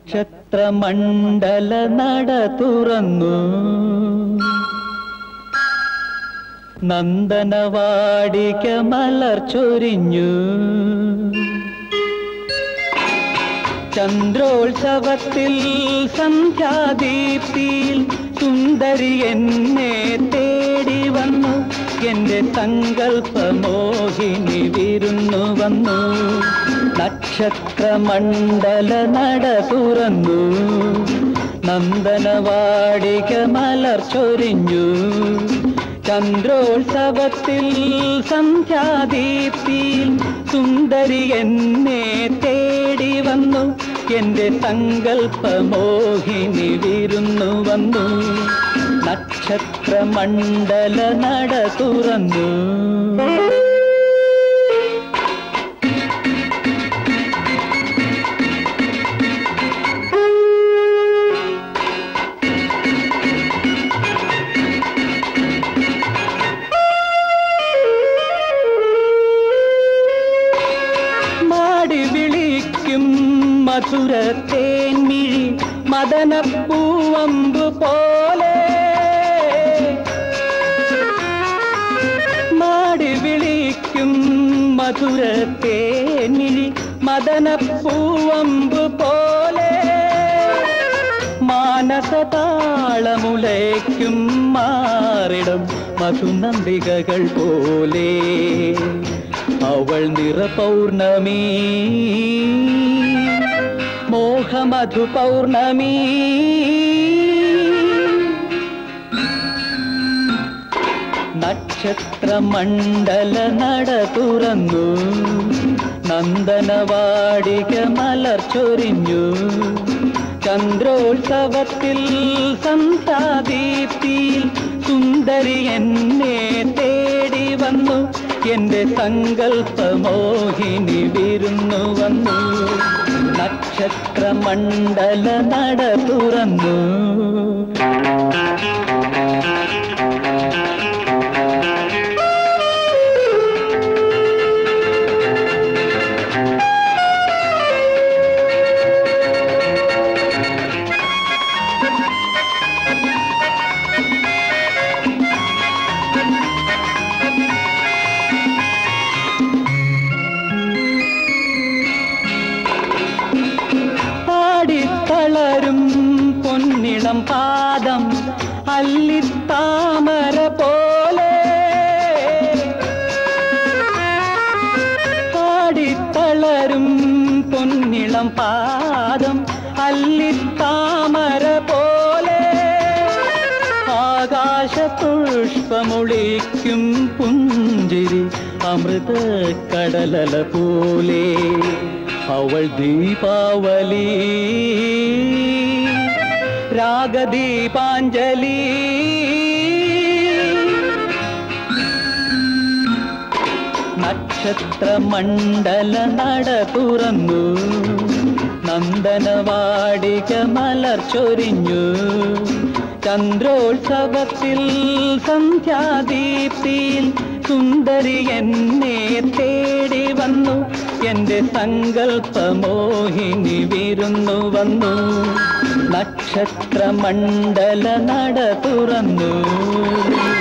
നക്ഷത്രമണ്ഡല നട തുറന്നു നന്ദനവാടിക മലർ ചൊരിഞ്ഞു ചന്ദ്രോത്സവത്തിൽ സന്ധ്യാദീപ്തിയിൽ സുന്ദരി എന്നെ തേടി വന്നു എന്റെ സങ്കല്പമോഹിനി വിരുന്നു വന്നു നക്ഷത്രമണ്ഡല നട തുറന്നു നന്ദനവാടിക മലർ ചൊരിഞ്ഞു ചന്ദ്രോത്സവത്തിൽ സന്ധ്യാദീപ്തിയിൽ സുന്ദരി എന്നെ തേടി വന്നു എന്റെ സങ്കല്പമോഹിനി വിരുന്നു വന്നു നക്ഷത്രമണ്ഡല നട തുറന്നു മാടി വിളിക്കും മധുര തേൻമിഴി മദനപ്പൂവമ്പ് പോലെ മാടി വിളിക്കും മധുര തേൻമിഴി മദനപ്പൂവമ്പ് പോലെ മാനസതാളമുലയ്ക്കും മാറിടം മധുനന്ദികകൾ പോലെ അവൾ നിറ പൗർണമി മോഹമധു പൗർണമി നക്ഷത്രമണ്ഡല നട തുറന്നു നന്ദനവാടിക മലർ ചൊരിഞ്ഞു ചന്ദ്രോത്സവത്തിൽ സന്ധ്യാദീപ്തിയിൽ സുന്ദരി എന്നെ തേടി വന്നു എന്റെ സങ്കല്പമോഹിനി വിരുന്നു വന്നു നക്ഷത്രമണ്ഡല നട തുറന്നു പാടിത്തളരും പൊന്നിളം പാദം അല്ലിത്താമര പോലെ പാടിത്തളരും പൊന്നിളം പാദം അല്ലിത്താമര പോലെ ആകാശ പുഷ്പമുളിക്കും പുഞ്ചിരി അമൃത കടലല പോലെ അവൾ ദീപാവലി രാഗദീപാഞ്ജലി നക്ഷത്രമണ്ഡല നട തുറന്നു നന്ദനവാടിക മലർ ചൊരിഞ്ഞു ചന്ദ്രോത്സവത്തിൽ സന്ധ്യാദീപ്തിയിൽ സുന്ദരി എന്നെ തേടി വന്നു എന്റെ സങ്കല്പമോഹിനി വിരുന്നു വന്നു നക്ഷത്രമണ്ഡല നട തുറന്നു